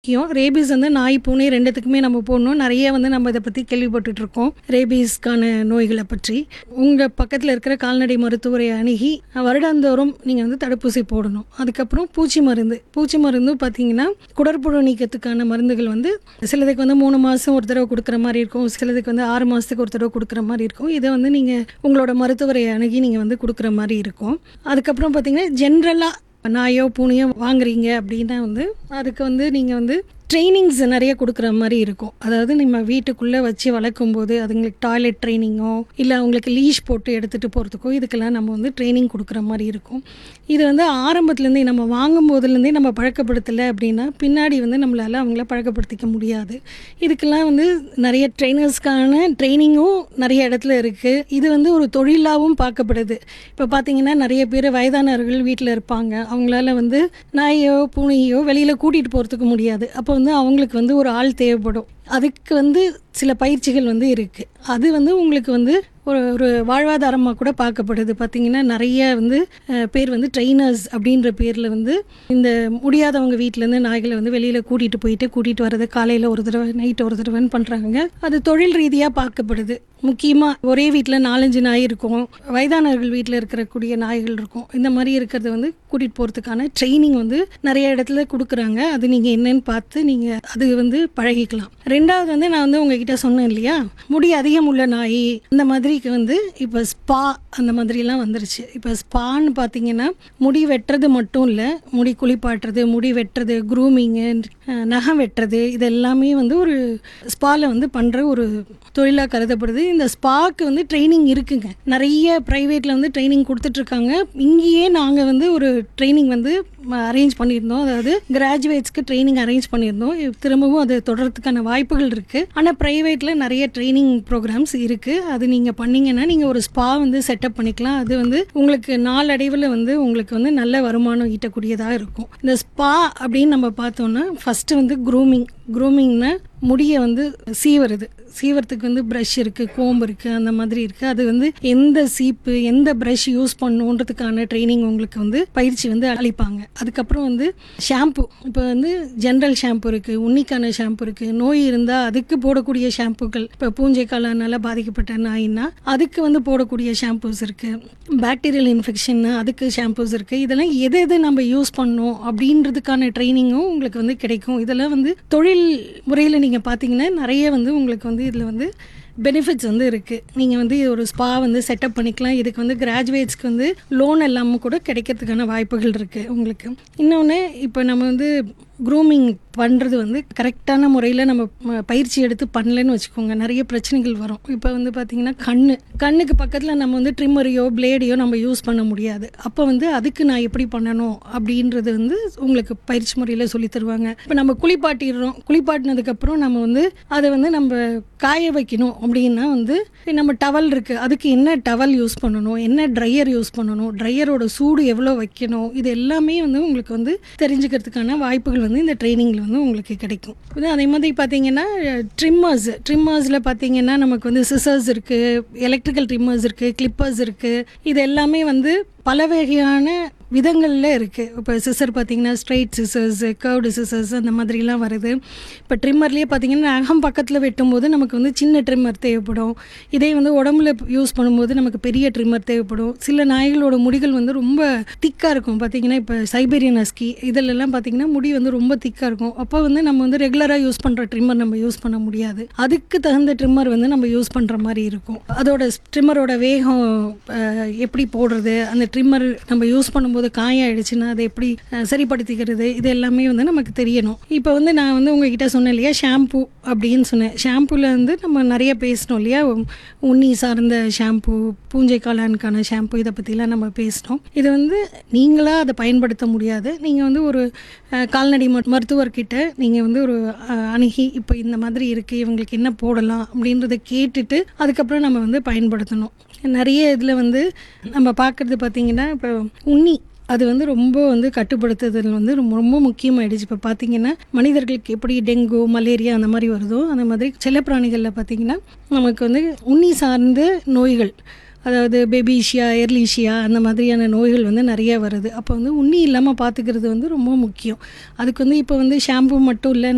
முக்கியம் ரேபீஸ் வந்து நாய் பூனை ரெண்டுத்துக்குமே நம்ம போடணும் நிறைய வந்து நம்ம இதை பற்றி கேள்விப்பட்டுட்டு இருக்கோம் ரேபீஸ்க்கான நோய்களை பற்றி உங்கள் பக்கத்தில் இருக்கிற கால்நடை மருத்துவரை அணுகி வருடாந்தோறும் நீங்கள் வந்து தடுப்பூசி போடணும் அதுக்கப்புறம் பூச்சி மருந்து பூச்சி மருந்தும் பார்த்தீங்கன்னா குடற்புழு நீக்கத்துக்கான மருந்துகள் வந்து சிலதுக்கு வந்து மூணு மாதம் ஒரு தடவை கொடுக்குற மாதிரி இருக்கும் சிலதுக்கு வந்து ஆறு மாதத்துக்கு ஒரு தடவை கொடுக்குற மாதிரி இருக்கும் இதை வந்து நீங்கள் உங்களோட மருத்துவரை அணுகி நீங்கள் வந்து கொடுக்குற மாதிரி இருக்கும் அதுக்கப்புறம் பார்த்தீங்கன்னா ஜென்ரலாக நாயோ பூனையோ வாங்குறீங்க அப்படின்னா வந்து அதுக்கு வந்து நீங்கள் வந்து ட்ரைனிங்ஸ் நிறைய கொடுக்குற மாதிரி இருக்கும் அதாவது நம்ம வீட்டுக்குள்ளே வச்சு வளர்க்கும் போது அதுங்களுக்கு டாய்லெட் ட்ரைனிங்கோ இல்லை அவங்களுக்கு லீஷ் போட்டு எடுத்துகிட்டு போகிறதுக்கோ இதுக்கெல்லாம் நம்ம வந்து ட்ரைனிங் கொடுக்குற மாதிரி இருக்கும் இது வந்து ஆரம்பத்துலேருந்தே நம்ம வாங்கும் போதுலேருந்தே நம்ம பழக்கப்படுத்தலை அப்படின்னா பின்னாடி வந்து நம்மளால் அவங்கள பழக்கப்படுத்திக்க முடியாது இதுக்கெல்லாம் வந்து நிறைய ட்ரைனர்ஸ்க்கான ட்ரைனிங்கும் நிறைய இடத்துல இருக்குது இது வந்து ஒரு தொழிலாகவும் பார்க்கப்படுது இப்போ பார்த்தீங்கன்னா நிறைய பேர் வயதானவர்கள் வீட்டில் இருப்பாங்க அவங்களால வந்து நாயோ பூனையோ வெளியில் கூட்டிகிட்டு போகிறதுக்கு முடியாது அப்போ வந்து அவங்களுக்கு வந்து ஒரு ஆள் தேவைப்படும் அதுக்கு வந்து சில பயிற்சிகள் வந்து இருக்குது அது வந்து உங்களுக்கு வந்து ஒரு ஒரு வாழ்வாதாரமாக கூட பார்க்கப்படுது பார்த்திங்கன்னா நிறைய வந்து அஹ், பேர் வந்து ட்ரெயினர்ஸ் அப்படின்ற பேரில் வந்து இந்த முடியாதவங்க வீட்டிலேருந்து நாய்களை வந்து வெளியில் கூட்டிகிட்டு போயிட்டு கூட்டிகிட்டு வர்றது காலையில் ஒரு தடவை நைட் ஒரு தடவைன்னு பண்ணுறாங்க அது தொழில் ரீதியாக பார்க்கப்படுது முக்கியமாக ஒரே வீட்டில் நாலஞ்சு நாய் இருக்கும் வயதானவர்கள் வீட்டில் இருக்கக்கூடிய நாய்கள் இருக்கும் இந்த மாதிரி இருக்கிறத வந்து கூட்டிகிட்டு போகிறதுக்கான ட்ரைனிங் வந்து நிறைய இடத்துல கொடுக்குறாங்க அது நீங்கள் என்னன்னு பார்த்து நீங்கள் அது வந்து பழகிக்கலாம் ரெண்டாவது வந்து நான் வந்து உங்ககிட்ட சொன்னேன் இல்லையா முடி அதிகம் உள்ள நாய் அந்த மாதிரிக்கு வந்து இப்போ ஸ்பா அந்த மாதிரிலாம் வந்துருச்சு இப்போ ஸ்பான்னு பார்த்தீங்கன்னா முடி வெட்டுறது மட்டும் இல்லை முடி குளிப்பாட்டுறது முடி வெட்டுறது க்ரூமிங்கு நகம் வெட்டுறது இது எல்லாமே வந்து ஒரு ஸ்பாவில் வந்து பண்ணுற ஒரு தொழிலாக கருதப்படுது இந்த ஸ்பாக்கு வந்து ட்ரைனிங் இருக்குங்க நிறைய ப்ரைவேட்டில் வந்து ட்ரைனிங் கொடுத்துட்ருக்காங்க இங்கேயே நாங்கள் வந்து ஒரு ட்ரைனிங் வந்து அரேஞ்ச் பண்ணியிருந்தோம் அதாவது கிராஜுவேட்ஸ்க்கு ட்ரைனிங் அரேஞ்ச் பண்ணியிருந்தோம் திரும்பவும் அது தொடர்றதுக்கான வாய்ப்புகள் இருக்குது ஆனால் ப்ரைவேட்டில் நிறைய ட்ரைனிங் ப்ரோக்ராம்ஸ் இருக்குது அது நீங்கள் பண்ணீங்கன்னா நீங்கள் ஒரு ஸ்பா வந்து செட்டப் பண்ணிக்கலாம் அது வந்து உங்களுக்கு நாளடைவில் வந்து உங்களுக்கு வந்து நல்ல வருமானம் ஈட்டக்கூடியதாக இருக்கும் இந்த ஸ்பா அப்படின்னு நம்ம பார்த்தோம்னா ஃபஸ்ட்டு வந்து க்ரூமிங் க்ரூமிங்னா முடியை வந்து சீவறது சீவறதுக்கு வந்து ப்ரஷ் இருக்குது கோம்பு இருக்குது அந்த மாதிரி இருக்குது அது வந்து எந்த சீப்பு எந்த ப்ரஷ் யூஸ் பண்ணணுன்றதுக்கான ட்ரைனிங் உங்களுக்கு வந்து பயிற்சி வந்து அளிப்பாங்க அதுக்கப்புறம் வந்து ஷாம்பு இப்போ வந்து ஜென்ரல் ஷாம்பு இருக்குது உன்னிக்கான ஷாம்பு இருக்குது நோய் இருந்தால் அதுக்கு போடக்கூடிய ஷாம்புகள் இப்போ பூஞ்சை காளானால பாதிக்கப்பட்ட நாயின்னா அதுக்கு வந்து போடக்கூடிய ஷாம்பூஸ் இருக்குது பாக்டீரியல் இன்ஃபெக்ஷன் அதுக்கு ஷாம்பூஸ் இருக்குது இதெல்லாம் எது எது நம்ம யூஸ் பண்ணோம் அப்படின்றதுக்கான ட்ரைனிங்கும் உங்களுக்கு வந்து கிடைக்கும் இதெல்லாம் வந்து தொழில் முறையில் நீங்கள் பார்த்தீங்கன்னா நிறைய வந்து உங்களுக்கு வந்து இதில் வந்து பெனிஃபிட்ஸ் வந்து இருக்குது நீங்கள் வந்து ஒரு ஸ்பா வந்து செட்டப் பண்ணிக்கலாம் இதுக்கு வந்து கிராஜுவேட்ஸ்க்கு வந்து லோன் எல்லாமும் கூட கிடைக்கிறதுக்கான வாய்ப்புகள் இருக்குது உங்களுக்கு இன்னொன்று இப்போ நம்ம வந்து க்ரூமிங் பண்ணுறது வந்து கரெக்டான முறையில் நம்ம ம- பயிற்சி எடுத்து பண்ணலன்னு வச்சுக்கோங்க நிறைய பிரச்சனைகள் வரும் இப்போ வந்து பார்த்திங்கன்னா கண்ணு கண்ணுக்கு பக்கத்தில் நம்ம வந்து ட்ரிம்மரையோ பிளேடையோ நம்ம யூஸ் பண்ண முடியாது அப்போ வந்து அதுக்கு நான் எப்படி பண்ணணும் அப்படின்றது வந்து உங்களுக்கு பயிற்சி முறையில் சொல்லி தருவாங்க இப்போ நம்ம குளிப்பாட்டிடுறோம் குளிப்பாட்டினதுக்கப்புறம் நம்ம வந்து அதை வந்து நம்ம காய வைக்கணும் அப்படின்னா வந்து நம்ம டவல் இருக்குது அதுக்கு என்ன டவல் யூஸ் பண்ணணும் என்ன ட்ரையர் யூஸ் பண்ணணும் ட்ரையரோட சூடு எவ்வளோ வைக்கணும் இது எல்லாமே வந்து உங்களுக்கு வந்து தெரிஞ்சுக்கிறதுக்கான வாய்ப்புகள் வந்து இந்த ட்ரைனிங்கில் வந்து உங்களுக்கு கிடைக்கும் இது அதே மாதிரி பார்த்தீங்கன்னா ட்ரிம்மர்ஸ் ட்ரிம்மர்ஸில் பார்த்தீங்கன்னா நமக்கு வந்து சிசர்ஸ் இருக்குது எலக்ட்ரிக்கல் ட்ரிம்மர்ஸ் இருக்குது கிளிப்பர்ஸ் இருக்குது இது எல்லாமே வந்து பல வகையான விதங்களில் இருக்குது இப்போ சிசர் பார்த்தீங்கன்னா ஸ்ட்ரைட் சிசர்ஸ் கர்வ்டு சிசர்ஸ் அந்த மாதிரிலாம் வருது இப்போ ட்ரிம்மர்லேயே பார்த்தீங்கன்னா நகம் பக்கத்தில் வெட்டும்போது நமக்கு வந்து சின்ன ட்ரிம்மர் தேவைப்படும் இதே வந்து உடம்புல யூஸ் பண்ணும்போது நமக்கு பெரிய ட்ரிம்மர் தேவைப்படும் சில நாய்களோட முடிகள் வந்து ரொம்ப திக்காக இருக்கும் பார்த்தீங்கன்னா இப்போ சைபேரியன் அஸ்கி இதிலெல்லாம் பார்த்தீங்கன்னா முடி வந்து ரொம்ப திக்காக இருக்கும் அப்போ வந்து நம்ம வந்து ரெகுலராக யூஸ் பண்ணுற ட்ரிம்மர் நம்ம யூஸ் பண்ண முடியாது அதுக்கு தகுந்த ட்ரிம்மர் வந்து நம்ம யூஸ் பண்ணுற மாதிரி இருக்கும் அதோட ட்ரிம்மரோட வேகம் அஹ், எப்படி போடுறது அந்த ட்ரிம்மர் நம்ம யூஸ் பண்ணும்போது காயம் ஆயிடுச்சுன்னா அதை எப்படி அஹ், சரிப்படுத்திக்கிறது இது எல்லாமே வந்து நமக்கு தெரியணும் இப்போ வந்து நான் வந்து உங்ககிட்ட சொன்னேன் இல்லையா ஷாம்பு அப்படின்னு சொன்னேன் ஷாம்புல வந்து நம்ம நிறைய பேசணும் இல்லையா உ- உண்ணி சார்ந்த ஷாம்பு பூஞ்சை காளானுக்கான ஷாம்பு இதை பற்றிலாம் நம்ம பேசினோம் இது வந்து நீங்களாக அதை பயன்படுத்த முடியாது நீங்கள் வந்து ஒரு அஹ், கால்நடை மரு- மருத்துவர்கிட்ட நீங்கள் வந்து ஒரு அஹ், அணுகி இப்போ இந்த மாதிரி இருக்குது இவங்களுக்கு என்ன போடலாம் அப்படின்றத கேட்டுட்டு அதுக்கப்புறம் நம்ம வந்து பயன்படுத்தணும் நிறைய இதில் வந்து நம்ம பார்க்குறது பார்த்திங்கன்னா இப்போ உண்ணி அது வந்து ரொம்ப வந்து கட்டுப்படுத்துதல் வந்து ரொம்ப ரொம்ப முக்கியமாயிடுச்சு இப்போ பார்த்தீங்கன்னா மனிதர்களுக்கு எப்படி டெங்கு மலேரியா அந்த மாதிரி வருதோ அந்த மாதிரி செல்லப்பிராணிகளில் பார்த்தீங்கன்னா நமக்கு வந்து உண்ணி சார்ந்த நோய்கள் அதாவது பெபீஷியா எர்லீஷியா அந்த மாதிரியான நோய்கள் வந்து நிறைய வருது அப்போ வந்து உண்ணி இல்லாமல் பார்த்துக்கிறது வந்து ரொம்ப முக்கியம் அதுக்கு வந்து இப்போ வந்து ஷாம்பு மட்டும் இல்லை